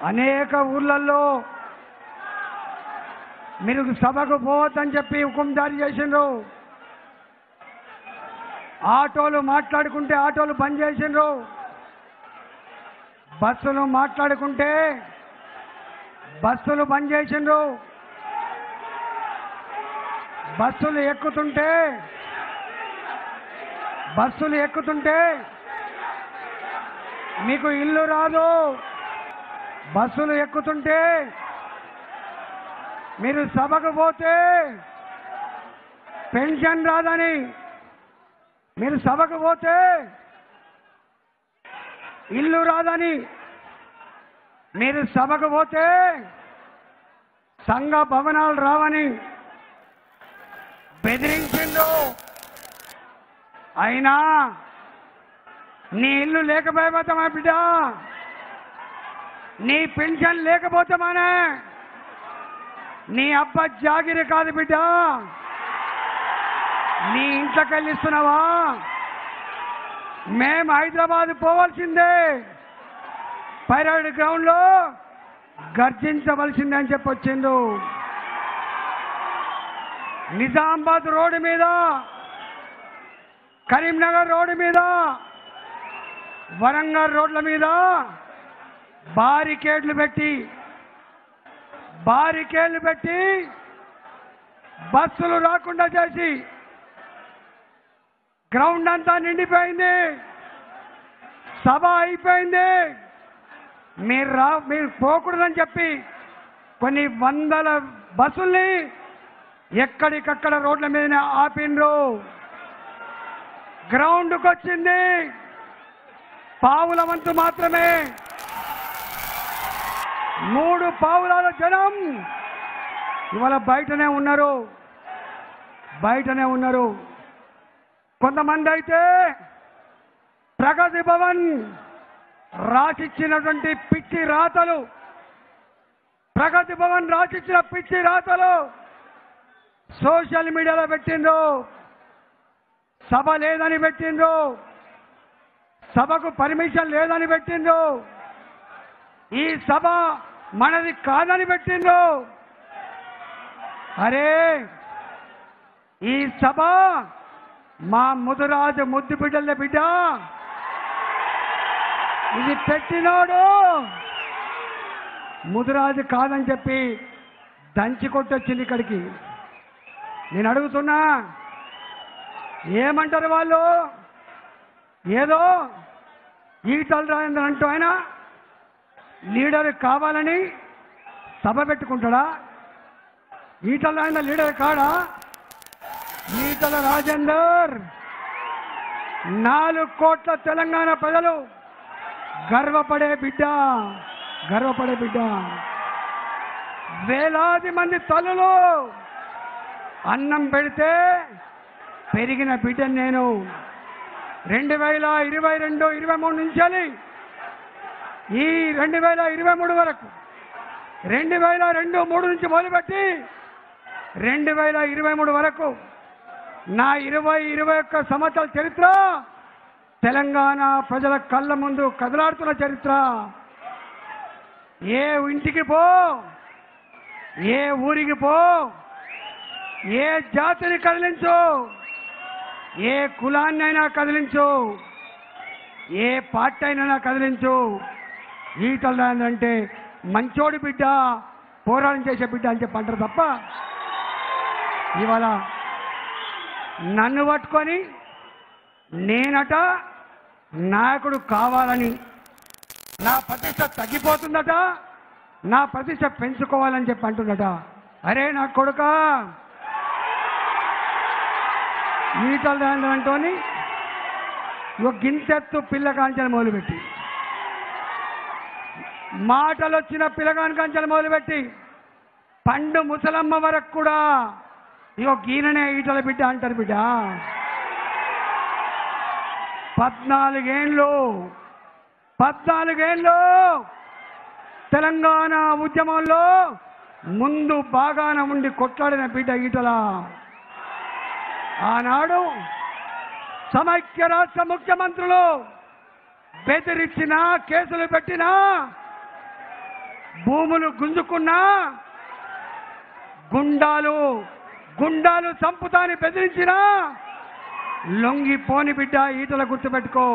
అనేక ఊర్లలో మీరు సభకు పోవద్దని చెప్పి హుకుం జారీ చేసిండ్రు ఆటోలు మాట్లాడుకుంటే ఆటోలు బంద్ చేసిండ్రు బస్సులు మాట్లాడుకుంటే బస్సులు బంద్ చేసిండ్రు బస్సులు ఎక్కుతుంటే బస్సులు ఎక్కుతుంటే మీకు ఇల్లు రాదు బస్సులు ఎక్కుతుంటే మీరు సభకు పోతే పెన్షన్ రాదని మీరు సభకు పోతే ఇల్లు రాదని మీరు సభకు పోతే సంఘ భవనాలు రావని బెదిరించిండు అయినా నీ ఇల్లు లేకపోతే మా బిడ్డ నీ పెన్షన్ లేకపోతే మానే నీ అబ్బ జాగిరి కాదు బిడ్డ నీ ఇంట్లోకి ఇస్తున్నావా మేం హైదరాబాద్ పోవాల్సిందే పైరాడ్ గ్రౌండ్ లో గర్జించవలసిందే అని చెప్పొచ్చిండు నిజామాబాద్ రోడ్డు మీద కరీంనగర్ రోడ్డు మీద వరంగల్ రోడ్ల మీద బారికేడ్లు పెట్టి బారికేడ్లు పెట్టి బస్సులు రాకుండా చేసి గ్రౌండ్ అంతా నిండిపోయింది సభ అయిపోయింది మీరు రా మీరు పోకూడదని చెప్పి కొన్ని వందల బస్సుల్ని ఎక్కడికక్కడ రోడ్ల మీద ఆపిండ్రు గ్రౌండ్కి వచ్చింది పావుల వంతు మాత్రమే మూడు పావులాల జనం ఇవాళ బయటనే ఉన్నారు బయటనే ఉన్నారు కొంతమంది అయితే ప్రగతి భవన్ రాసిచ్చినటువంటి పిచ్చి రాతలు ప్రగతి భవన్ రాసిచ్చిన పిచ్చి రాతలు సోషల్ మీడియాలో పెట్టిండ్రు సభ లేదని పెట్టిండ్రు సభకు పర్మిషన్ లేదని పెట్టిండ్రు ఈ సభ మనది కాదని పెట్టిండ్రు అరే ఈ సభ మా ముదురాజు ముద్దు బిడ్డల బిడ్డ ఇది పెట్టినోడు ముదురాజు కాదని చెప్పి దంచి కొట్టొచ్చింది ఇక్కడికి నేను అడుగుతున్నా ఏమంటారు వాళ్ళు ఏదో ఈటల రాజేంద్ర అంటూ ఆయన లీడర్ కావాలని సభ పెట్టుకుంటాడా ఈటల రాజేంద్ర లీడర్ కాడా ఈటల రాజేందర్ నాలుగు కోట్ల తెలంగాణ ప్రజలు గర్వపడే బిడ్డ గర్వపడే బిడ్డ వేలాది మంది తల్లులు అన్నం పెడితే పెరిగిన బిడ్డ నేను రెండు వేల ఇరవై రెండు ఇరవై మూడు నుంచి ఈ రెండు వేల ఇరవై మూడు వరకు రెండు వేల రెండు మూడు నుంచి మొదలుపెట్టి రెండు వేల ఇరవై మూడు వరకు నా ఇరవై ఇరవై ఒక్క సంవత్సరాల చరిత్ర తెలంగాణ ప్రజల కళ్ళ ముందు కదలాడుతున్న చరిత్ర ఏ ఇంటికి పో ఏ ఊరికి పో ఏ జాతిని కదిలించు ఏ కులాన్ని అయినా కదిలించు ఏ పార్టీ అయినా కదిలించు ఈటల అంటే మంచోడి బిడ్డ పోరాటం చేసే బిడ్డ అని చెప్పి అంటారు తప్ప ఇవాళ నన్ను పట్టుకొని నేనట నాయకుడు కావాలని నా ప్రతిష్ట తగ్గిపోతుందట నా ప్రతిష్ట పెంచుకోవాలని చెప్పి అంటున్నట అరే నా కొడుక ఈటల అంటోని ఒక గింతెత్తు పిల్ల కాంచెలు మొదలుపెట్టి మాటలు వచ్చిన పిల్లగాని కాంచెలు మొదలుపెట్టి పండు ముసలమ్మ వరకు కూడా ఇగో గీననే ఈటల బిడ్డ అంటారు బిడ్డ పద్నాలుగేళ్ళు పద్నాలుగేళ్ళు తెలంగాణ ఉద్యమంలో ముందు బాగాన ఉండి కొట్లాడిన బిడ్డ ఈటల ఆనాడు సమైక్య రాష్ట్ర ముఖ్యమంత్రులు బెదిరించినా కేసులు పెట్టినా భూములు గుంజుకున్నా గుండాలు గుండాలు చంపుతాని బెదిరించినా లొంగిపోని బిడ్డ ఈటల గుర్తుపెట్టుకో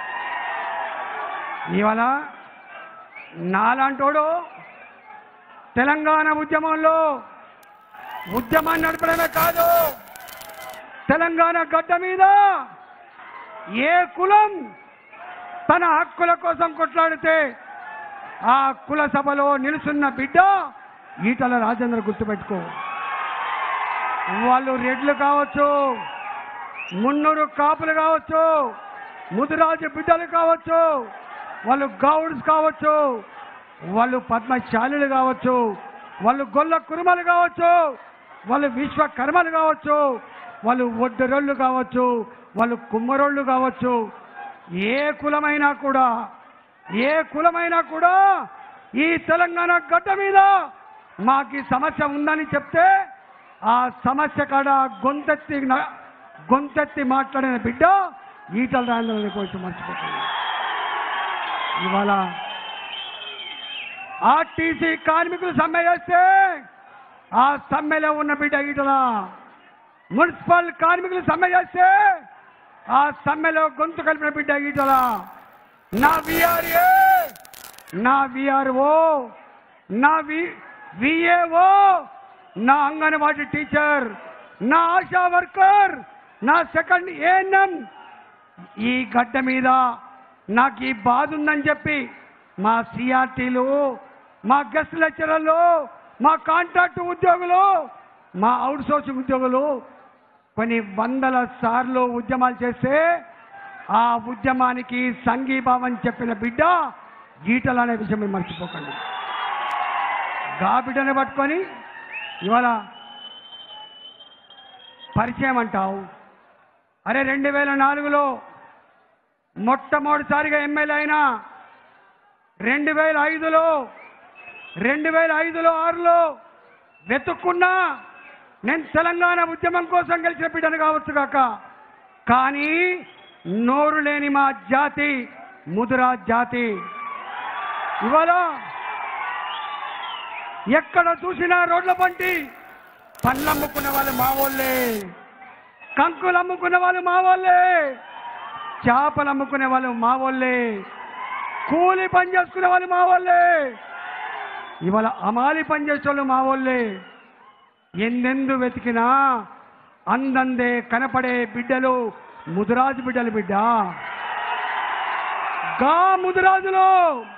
ఇవాళ నాలాంటోడు తెలంగాణ ఉద్యమంలో ఉద్యమాన్ని నడపడమే కాదు తెలంగాణ గడ్డ మీద ఏ కులం తన హక్కుల కోసం కొట్లాడితే ఆ కుల సభలో నిలుచున్న బిడ్డ ఈటల రాజేంద్ర గుర్తుపెట్టుకో వాళ్ళు రెడ్లు కావచ్చు మున్నూరు కాపులు కావచ్చు ముదిరాజు బిడ్డలు కావచ్చు వాళ్ళు గౌడ్స్ కావచ్చు వాళ్ళు పద్మశాలులు కావచ్చు వాళ్ళు గొల్ల కురుమలు కావచ్చు వాళ్ళు విశ్వకర్మలు కావచ్చు వాళ్ళు ఒడ్డరోళ్ళు కావచ్చు వాళ్ళు కుమ్మరోళ్ళు కావచ్చు ఏ కులమైనా కూడా ఏ కులమైనా కూడా ఈ తెలంగాణ గడ్డ మీద మాకు ఈ సమస్య ఉందని చెప్తే ఆ సమస్య కాడ గొంతెత్తి న- గొంతెత్తి మాట్లాడిన బిడ్డ ఈటల రాజేంద్రని కోసం మర్చిపోతుంది ఇవాళ ఆర్టీసీ కార్మికులు సమ్మె చేస్తే ఆ సమ్మెలో ఉన్న బిడ్డ ఈటల మున్సిపల్ కార్మికులు సమ్మె చేస్తే ఆ సమ్మెలో గొంతు కలిపిన బిడ్డ ఈటల నా విఆర్ఏ నా విఆర్ఓ నా వి విఏఓ నా అంగన్వాడీ టీచర్ నా ఆశా వర్కర్ నా సెకండ్ ఏఎన్ఎం ఈ గడ్డ మీద నాకు ఈ బాధ ఉందని చెప్పి మా సిఆర్టీలు మా గెస్ట్ లెక్చరర్లు మా కాంట్రాక్ట్ ఉద్యోగులు మా అవుట్ సోర్సింగ్ ఉద్యోగులు కొన్ని వందల సార్లు ఉద్యమాలు చేస్తే ఆ ఉద్యమానికి సంఘీభావం చెప్పిన బిడ్డ ఈటల అనే విషయం మీరు మర్చిపోకండి గా బిడ్డని పట్టుకొని ఇవాళ పరిచయం అంటావు అరే రెండు వేల నాలుగులో మొట్టమొదటిసారిగా ఎమ్మెల్యే అయినా రెండు వేల ఐదులో రెండు వేల ఐదులో ఆరులో వెతుక్కున్నా నేను తెలంగాణ ఉద్యమం కోసం గెలిచిన బిడ్డను కావచ్చు కాక కానీ నోరు లేని మా జాతి ముదురా జాతి ఇవాళ ఎక్కడ చూసినా రోడ్ల పంటి పండ్లు అమ్ముకున్న వాళ్ళు మా వాళ్ళే కంకులు అమ్ముకున్న వాళ్ళు మా వాళ్ళే చేపలు అమ్ముకునే వాళ్ళు మా వాళ్ళే కూలి పని చేసుకునే వాళ్ళు మా వాళ్ళే ఇవాళ అమాలి పని చేసే వాళ్ళు మా వాళ్ళే ఎందెందు వెతికినా అందందే కనపడే బిడ్డలు ముదురాజు బిడ్డలు బిడ్డ గా ముదురాజులో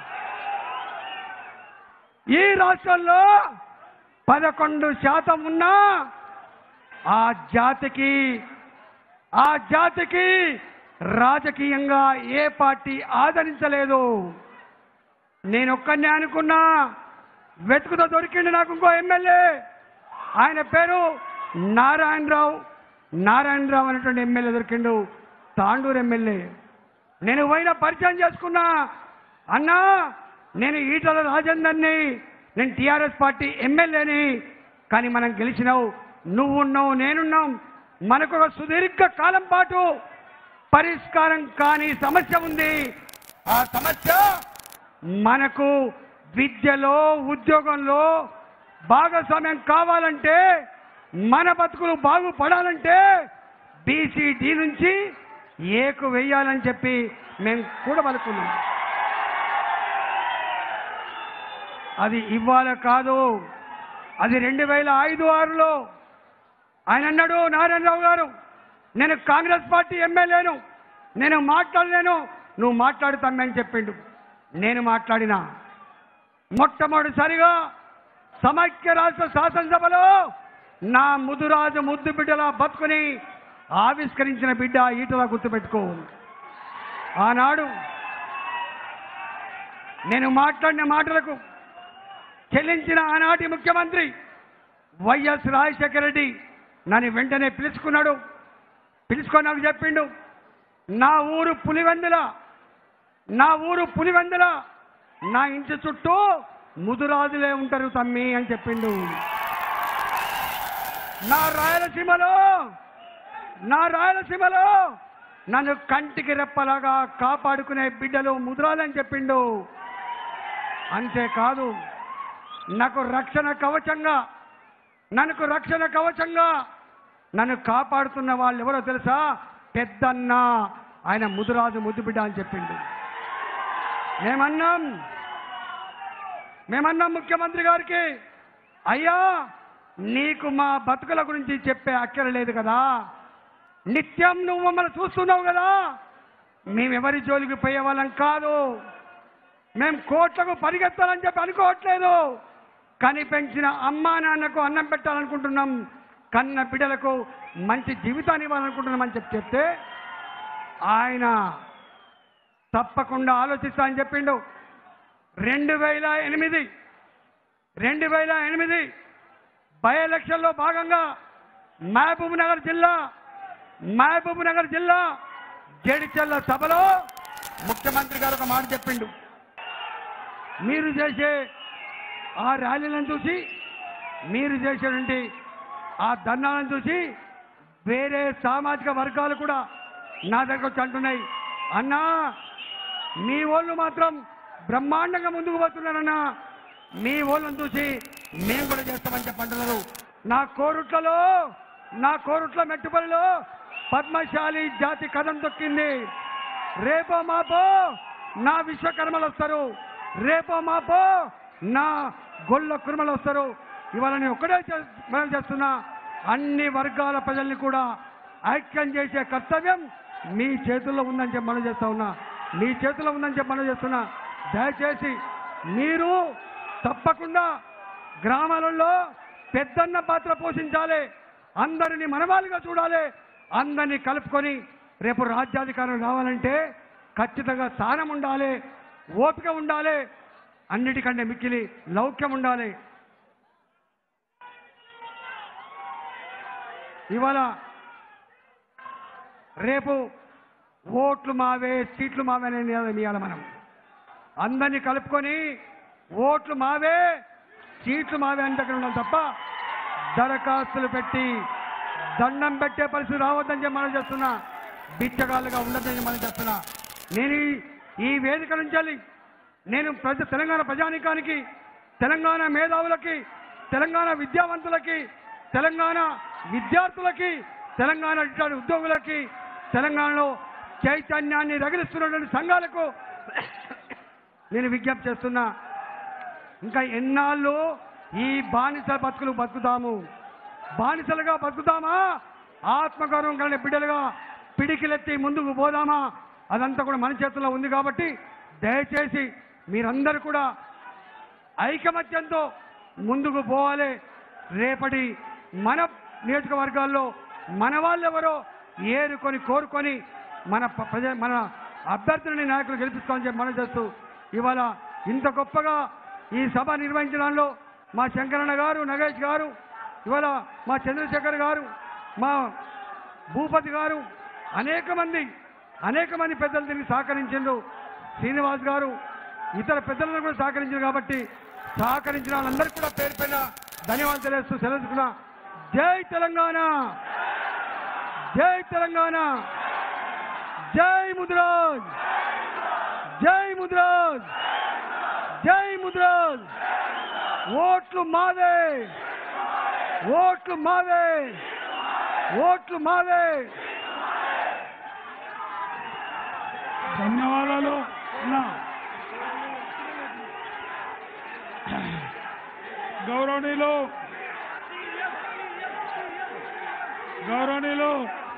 ఈ రాష్ట్రంలో పదకొండు శాతం ఉన్నా ఆ జాతికి ఆ జాతికి రాజకీయంగా ఏ పార్టీ ఆదరించలేదు నేను ఒక్కనే అనుకున్నా వెతుకుతో దొరికిండు నాకు ఇంకో ఎమ్మెల్యే ఆయన పేరు నారాయణరావు నారాయణరావు అనేటువంటి ఎమ్మెల్యే దొరికిండు తాండూరు ఎమ్మెల్యే నేను పోయిన పరిచయం చేసుకున్నా అన్నా నేను ఈటల రాజేందర్ని నేను టీఆర్ఎస్ పార్టీ ఎమ్మెల్యేని కానీ మనం గెలిచినావు నువ్వున్నావు నేనున్నాం మనకు ఒక సుదీర్ఘ కాలం పాటు పరిష్కారం కాని సమస్య ఉంది ఆ సమస్య మనకు విద్యలో ఉద్యోగంలో భాగస్వామ్యం కావాలంటే మన బతుకులు బాగుపడాలంటే బీసీడీ నుంచి ఏకు వెయ్యాలని చెప్పి మేము కూడా పలుకున్నాం అది ఇవాళ కాదు అది రెండు వేల ఐదు ఆరులో ఆయన అన్నాడు నారాయణరావు గారు నేను కాంగ్రెస్ పార్టీ ఎమ్మెల్యేను నేను మాట్లాడలేను నువ్వు మాట్లాడుతామని చెప్పిండు నేను మాట్లాడినా మొట్టమొదటిసారిగా సమైక్య రాష్ట్ర శాసనసభలో నా ముదురాజు ముద్దు బిడ్డల బతుకుని ఆవిష్కరించిన బిడ్డ ఈటలా గుర్తుపెట్టుకో ఆనాడు నేను మాట్లాడిన మాటలకు చెల్లించిన ఆనాటి ముఖ్యమంత్రి వైఎస్ రాజశేఖర రెడ్డి నన్ను వెంటనే పిలుచుకున్నాడు పిలుచుకొని నాకు చెప్పిండు నా ఊరు పులివెందుల నా ఊరు పులివెందుల నా ఇంటి చుట్టూ ముదురాజులే ఉంటారు తమ్మి అని చెప్పిండు నా రాయలసీమలో నా రాయలసీమలో నన్ను కంటికి రెప్పలాగా కాపాడుకునే బిడ్డలు ముదురాలని చెప్పిండు అంతేకాదు నాకు రక్షణ కవచంగా నన్ను రక్షణ కవచంగా నన్ను కాపాడుతున్న వాళ్ళు ఎవరో తెలుసా పెద్దన్న ఆయన ముదురాజు ముద్దుబిడ్డ అని చెప్పిండు మేమన్నాం మేమన్నాం ముఖ్యమంత్రి గారికి అయ్యా నీకు మా బతుకుల గురించి చెప్పే అక్కర లేదు కదా నిత్యం నువ్వు మమ్మల్ని చూస్తున్నావు కదా మేమెవరి జోలికి పోయే వాళ్ళం కాదు మేము కోట్లకు పరిగెత్తాలని చెప్పి అనుకోవట్లేదు కని పెంచిన అమ్మా నాన్నకు అన్నం పెట్టాలనుకుంటున్నాం కన్న బిడ్డలకు మంచి జీవితాన్ని ఇవ్వాలనుకుంటున్నామని చెప్పి చెప్తే ఆయన తప్పకుండా ఆలోచిస్తా అని చెప్పిండు రెండు వేల ఎనిమిది రెండు వేల ఎనిమిది బై ఎలక్షన్లో భాగంగా మహబూబ్ నగర్ జిల్లా మహబూబ్ నగర్ జిల్లా జడిచెల్ల సభలో ముఖ్యమంత్రి గారు ఒక మాట చెప్పిండు మీరు చేసే ఆ ర్యాలీలను చూసి మీరు చేసేటువంటి ఆ దండాలను చూసి వేరే సామాజిక వర్గాలు కూడా నా దగ్గర వచ్చి అంటున్నాయి అన్నా మీ వాళ్ళు మాత్రం బ్రహ్మాండంగా ముందుకు పోతున్నారన్నా మీ వాళ్ళని చూసి మేము కూడా చేస్తామని చెప్పి అంటున్నారు నా కోరుట్లలో నా కోరుట్ల మెట్టుపల్లిలో పద్మశాలి జాతి కథం తొక్కింది రేపో మాపో నా విశ్వకర్మలు వస్తారు రేపో మాపో నా గొల్ల కుర్మలు వస్తారు ఇవాళ నేను ఒక్కడే చే- మనం చేస్తున్నా అన్ని వర్గాల ప్రజల్ని కూడా ఐక్యం చేసే కర్తవ్యం మీ చేతుల్లో ఉందని చెప్పి మనం చేస్తా ఉన్నా మీ చేతుల్లో ఉందని చెప్పి మనం చేస్తున్నా దయచేసి మీరు తప్పకుండా గ్రామాలలో పెద్దన్న పాత్ర పోషించాలి అందరిని మనవాళ్ళుగా చూడాలి అందరినీ కలుపుకొని రేపు రాజ్యాధికారం రావాలంటే ఖచ్చితంగా స్థానం ఉండాలి ఓపిక ఉండాలి అన్నిటికంటే మిక్కిలి లౌక్యం ఉండాలి ఇవాళ రేపు ఓట్లు మావే సీట్లు మావే అనేది ఇవ్వాలి మనం అందరినీ కలుపుకొని ఓట్లు మావే సీట్లు మావే అని దగ్గర ఉండాలి తప్ప దరఖాస్తులు పెట్టి దండం పెట్టే పరిస్థితి రావద్దని చెప్పి మనం చేస్తున్నా బిచ్చగాళ్ళుగా ఉండదని చెప్పి మనం చేస్తున్నా నేను ఈ- ఈ వేదిక నుంచి వెళ్ళి నేను ప్రజ తెలంగాణ ప్రజానికానికి తెలంగాణ మేధావులకి తెలంగాణ విద్యావంతులకి తెలంగాణ విద్యార్థులకి తెలంగాణ ఇట్లాంటి ఉద్యోగులకి తెలంగాణలో చైతన్యాన్ని రగిలిస్తున్నటువంటి సంఘాలకు నేను విజ్ఞప్తి చేస్తున్నా ఇంకా ఎన్నాళ్ళు ఈ బానిస బతుకులు బతుకుతాము బానిసలుగా బతుకుతామా ఆత్మగౌరవం కలిగిన బిడ్డలుగా పిడికిలెత్తి ముందుకు పోదామా అదంతా కూడా మన చేతుల్లో ఉంది కాబట్టి దయచేసి మీరందరూ కూడా ఐకమత్యంతో ముందుకు పోవాలి రేపటి మన నియోజకవర్గాల్లో మన వాళ్ళెవరో ఏరుకొని కోరుకొని మన ప- ప్రజ మన అభ్యర్థులని నాయకులు గెలిపిస్తామని చెప్పి మనం చేస్తూ ఇవాళ ఇంత గొప్పగా ఈ సభ నిర్వహించడంలో మా శంకరన్న గారు నగేష్ గారు ఇవాళ మా చంద్రశేఖర్ గారు మా భూపతి గారు అనేక మంది అనేక మంది పెద్దలు దీనికి సహకరించారు శ్రీనివాస్ గారు ఇతర పెద్దలను కూడా సహకరించారు కాబట్టి సహకరించిన వాళ్ళందరికీ కూడా పేరు పైన ధన్యవాదాలు తెలియజేస్తూ సెలవుకున్నా జై తెలంగాణ జై తెలంగాణ జై ముద్రాజ్ జై ముద్రాజ్ జై ముద్రాజ్ ఓట్లు మావే ఓట్లు మావే ఓట్లు మావే ధన్యవాదాలు అన్నా గౌరవనీయులు గౌరవనీయులు